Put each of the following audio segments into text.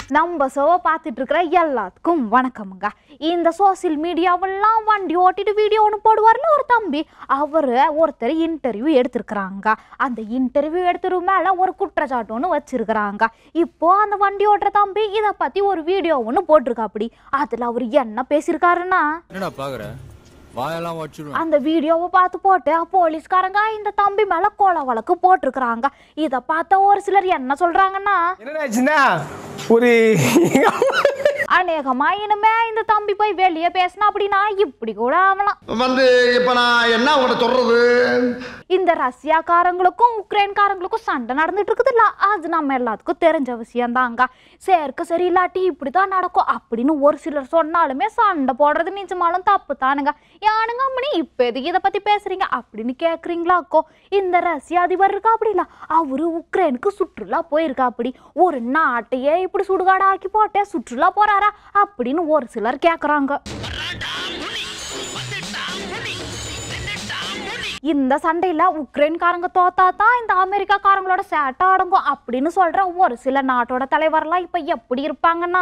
நம்ம ஷோவை பார்த்துட்டு இருக்கிற எல்லாத்துக்கும் வணக்கமுங்க இந்த சோசியல் மீடியாவெல்லாம் வண்டி ஓட்டிட்டு வீடியோ ஒன்று போடுவார்ல ஒரு தம்பி அவர் ஒருத்தர் இன்டர்வியூ எடுத்திருக்கிறாங்க அந்த இன்டர்வியூ எடுத்தது மேலே ஒரு குற்றச்சாட்டு ஒன்று வச்சிருக்கிறாங்க இப்போ அந்த வண்டி ஓட்டுற தம்பி இதை பற்றி ஒரு வீடியோ ஒன்று போட்டிருக்காப்படி அதில் அவர் என்ன பேசியிருக்காருன்னா என்னடா பாக்குற வாயெல்லாம் வச்சிருவேன் அந்த வீடியோவை பார்த்து போட்டு போலீஸ்காரங்க இந்த தம்பி மேல கொலை வழக்கு போட்டிருக்கிறாங்க இதை பார்த்த ஒரு சிலர் என்ன சொல்றாங்கன்னா என்னடாச்சுன்னா ஒரு அநேகமா இனிமே இந்த தம்பி போய் வெளியே பேசினா அப்படின்னா இப்படி கூட ஆகலாம் வந்து இப்ப நான் என்ன உங்கள்கிட்ட சொல்றது இந்த ரஷ்யாக்காரங்களுக்கும் உக்ரைன்காரங்களுக்கும் சண்டை நடந்துட்டு இருக்குதுல்ல அது நம்ம எல்லாத்துக்கும் தெரிஞ்ச விஷயம் தாங்க சேர்க்க சரி இல்லாட்டி இப்படிதான் நடக்கும் அப்படின்னு ஒரு சிலர் சொன்னாலுமே சண்டை போடுறது நிஜமாலும் தப்பு தானுங்க யானுங்க அப்படி இப்ப எதுக்கு இதை பத்தி பேசுறீங்க அப்படின்னு கேக்குறீங்களாக்கோ இந்த ரஷ்ய அதிபர் இருக்கா அப்படில அவரு உக்ரைனுக்கு சுற்றுலா போயிருக்கா அப்படி ஒரு நாட்டையே இப்படி சுடுகாடு ஆக்கி போட்டே சுற்றுலா போறாரா அப்படின்னு ஒரு சிலர் கேக்குறாங்க இந்த சண்டையில உக்ரைன்காரங்க தோத்தா தான் இந்த அமெரிக்காக்காரங்களோட சேட்டை அடங்கும் அப்படின்னு சொல்ற ஒரு சில நாட்டோட தலைவர்லாம் இப்ப எப்படி இருப்பாங்கன்னா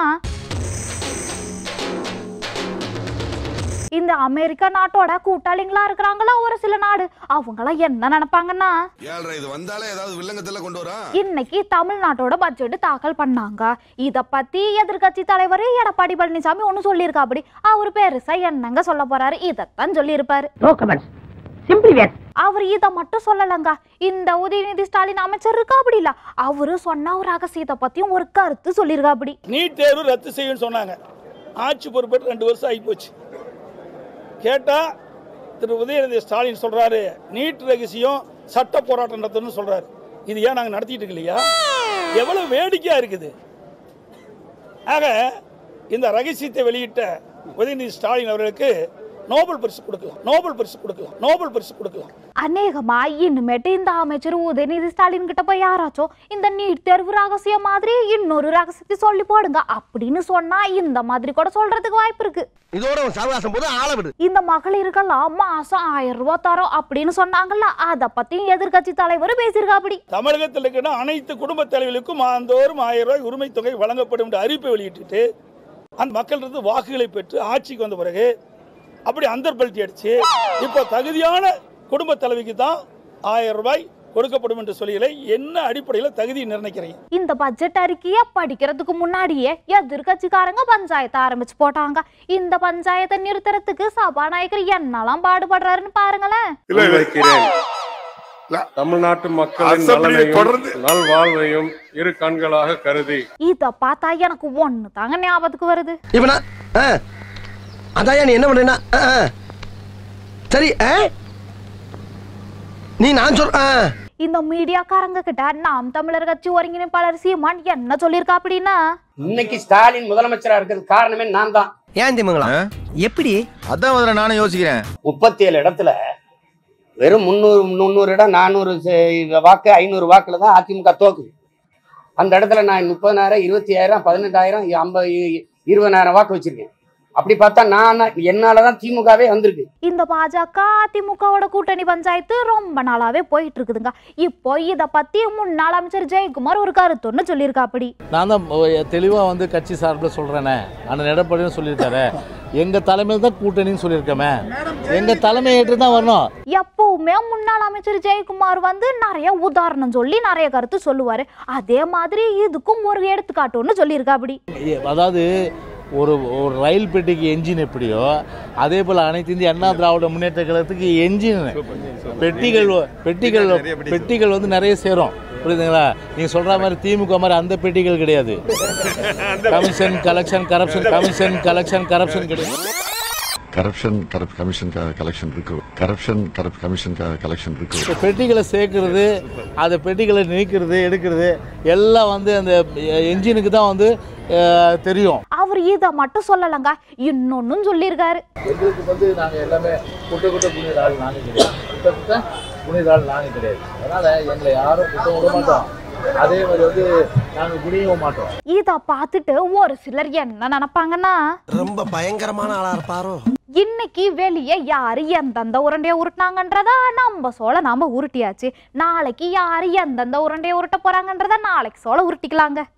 இந்த அமெரிக்கா நாட்டோட கூட்டாளிங்களா இருக்கிறாங்களா ஒரு சில நாடு அவங்களாம் என்ன நினைப்பாங்கன்னா ஏழ்ரை இது வந்தாலே ஏதாவது வில்லங்கத்துல கொண்டு வரா இன்னைக்கு தமிழ்நாட்டோட பட்ஜெட் தாக்கல் பண்ணாங்க இத பத்தி எதிர்க்கட்சி தலைவர் எடப்பாடி பழனிசாமி ஒண்ணு சொல்லியிருக்காப்படி அவர் பெருசா என்னங்க சொல்ல போறாரு இதத்தான் சொல்லியிருப்பாரு நோ கமெண்ட்ஸ் சிம்பிளி வேட் அவர் இதை மட்டும் சொல்லலங்க இந்த உதயநிதி ஸ்டாலின் அமைச்சர் இருக்கா அப்படி இல்ல அவரு சொன்ன ஒரு ரகசியத்தை பத்தியும் ஒரு கருத்து சொல்லியிருக்கா அப்படி நீட் தேர்வு ரத்து செய்யும்னு சொன்னாங்க ஆட்சி பொறுப்பேற்று ரெண்டு வருஷம் ஆகிப்போச்சு கேட்டால் திரு உதயநிதி ஸ்டாலின் சொல்கிறாரு நீட் ரகசியம் சட்ட போராட்டம் நடத்தணும்னு சொல்கிறாரு இது ஏன் நாங்கள் நடத்திட்டு இருக்கு இல்லையா எவ்வளோ வேடிக்கையாக இருக்குது ஆக இந்த ரகசியத்தை வெளியிட்ட உதயநிதி ஸ்டாலின் அவர்களுக்கு நோபல் பரிசு கொடுக்கலாம் நோபல் பரிசு கொடுக்கலாம் நோபல் பரிசு கொடுக்கலாம் அநேகமா இனிமேட்டு இந்த அமைச்சர் உதயநிதி ஸ்டாலின் கிட்ட போய் யாராச்சும் இந்த நீட் தேர்வு ரகசியம் மாதிரி இன்னொரு ரகசியத்தை சொல்லி போடுங்க அப்படின்னு சொன்னா இந்த மாதிரி கூட சொல்றதுக்கு வாய்ப்பு இருக்கு இதோட உன் சாவகாசம் போது ஆள விடு இந்த மகளிருக்கெல்லாம் மாசம் ஆயிரம் ரூபாய் தரோம் அப்படின்னு சொன்னாங்கல்ல அத பத்தி எதிர்க்கட்சி தலைவர் பேசியிருக்கா அப்படி தமிழகத்தில் இருக்கிற அனைத்து குடும்பத் தலைவர்களுக்கும் மாதந்தோறும் ஆயிரம் ரூபாய் உரிமை தொகை வழங்கப்படும் என்ற அறிவிப்பை வெளியிட்டுட்டு அந்த மக்களிடத்து வாக்குகளை பெற்று ஆட்சிக்கு வந்த பிறகு அப்படி அந்தர்பல்ட்டி அடிச்சு இப்போ தகுதியான குடும்பத் தலைவிக்கு தான் ஆயிரம் ரூபாய் கொடுக்கப்படும் என்று சொல்லியலை என்ன அடிப்படையில் தகுதி நிர்ணயிக்கிறீங்க இந்த பட்ஜெட் அறிக்கையை படிக்கிறதுக்கு முன்னாடியே எதிர்கட்சிக்காரங்க பஞ்சாயத்தை ஆரம்பிச்சு போட்டாங்க இந்த பஞ்சாயத்தை நிறுத்துறதுக்கு சபாநாயகர் என்னெல்லாம் பாடுபடுறாருன்னு பாருங்களேன் வைக்கிறேன் தமிழ்நாட்டு மக்களின் அசெம்பிளி நலனையும் தொடர்ந்து- நல்வாழ்வையும் இரு கண்களாக கருதி இத பார்த்தா எனக்கு ஒண்ணு தாங்க ஞாபகத்துக்கு வருது இவனா அதான் நீ என்ன பண்றேன்னா ஆ, ஆ. சரி ஆ? நீ நான் சொல் ஆ. இந்த மீடியாக்காரங்க கிட்ட நாம் தமிழர் கட்சி ஒருங்கிணைப்பாளர் சீமான் என்ன சொல்லியிருக்கா அப்படின்னா இன்னைக்கு ஸ்டாலின் முதலமைச்சரா இருக்கிறது காரணமே நான் தான் ஏன் திமுங்களா எப்படி அதான் முதல்ல நானும் யோசிக்கிறேன் முப்பத்தி ஏழு இடத்துல வெறும் முந்நூறு முந்நூறு இடம் நானூறு வாக்கு ஐநூறு வாக்குல தான் அதிமுக தோக்குது அந்த இடத்துல நான் முப்பதாயிரம் இருபத்தி ஆயிரம் பதினெட்டாயிரம் ஐம்பது இருபதாயிரம் வாக்கு வச்சிருக்கேன் அப்படி பார்த்தா நான் என்னால தான் திமுகவே வந்திருக்கு இந்த பாஜக அதிமுகவோட கூட்டணி பஞ்சாயத்து ரொம்ப நாளாவே போயிட்டு இருக்குதுங்க இப்போ இத பத்தி முன்னாள் அமைச்சர் ஜெயக்குமார் ஒரு கருத்து ஒண்ணு சொல்லியிருக்கா அப்படி நான் தான் தெளிவாக வந்து கட்சி சார்பில் சொல்கிறேனே அண்ணன் எடப்பாடியும் சொல்லியிருக்காரு எங்கள் தலைமையில் தான் கூட்டணின்னு சொல்லியிருக்கோமே எங்கள் தலைமை ஏற்று தான் வரணும் எப்பவுமே முன்னாள் அமைச்சர் ஜெயக்குமார் வந்து நிறைய உதாரணம் சொல்லி நிறைய கருத்து சொல்லுவாரு அதே மாதிரி இதுக்கும் ஒரு எடுத்துக்காட்டு ஒன்று சொல்லியிருக்கா அப்படி எ- அதாவது ஒரு ஒரு ரயில் பெட்டிக்கு என்ஜின் எப்படியோ அதே போல் அனைத்து இந்திய அண்ணா திராவிட முன்னேற்ற கழகத்துக்கு என்ஜின் பெட்டிகள் வ- பெட்டிகள் பெட்டிகள் வந்து நிறைய சேரும் புரியுதுங்களா நீங்கள் சொல்கிற மாதிரி திமுக மாதிரி அந்த பெட்டிகள் கிடையாது commission collection corruption commission collection corruption கிடையாது கரப்ஷன் கரப்ட் கமிஷன் கலெக்ஷன் இருக்கு கரப்ஷன் கரப்ட் கமிஷன் கலெக்ஷன் இருக்கு இப்போ பெட்டிகளை சேர்க்கறது அதை பெட்டிகளை நீக்கிறது எடுக்கிறது எல்லாம் வந்து அந்த என்ஜினுக்கு தான் வந்து அஹ், தெரியும் அவர் இதை மட்டும் சொல்லலைங்க இன்னொன்னும் சொல்லியிருக்காரு எங்களுக்கு வந்து நாங்கள் எல்லாமே குட்டை குட்டை புனித ஆள் நாங்கள் கிடையாது குட்டை குட்டை புனித ஆள் நாங்கள் கிடையாது அதனால் எங்களை யாரும் குட்டம் விட மாட்டோம் அதே மாதிரி வந்து நாங்கள் குடியவும் மாட்டோம் இத பார்த்துட்டு ஒரு சிலர் என்ன நினைப்பாங்கன்னா ரொம்ப பயங்கரமான ஆளா இருப்பாரோ இன்னைக்கு வெளியே யாரு எந்தெந்த உருண்டையை உருட்டினாங்கன்றத நம்ம சோள நாம உருட்டியாச்சு நாளைக்கு யாரு எந்தெந்த உருண்டையை உருட்ட போறாங்கன்றத நாளைக்கு சோள உருட்டிக்கலாங்க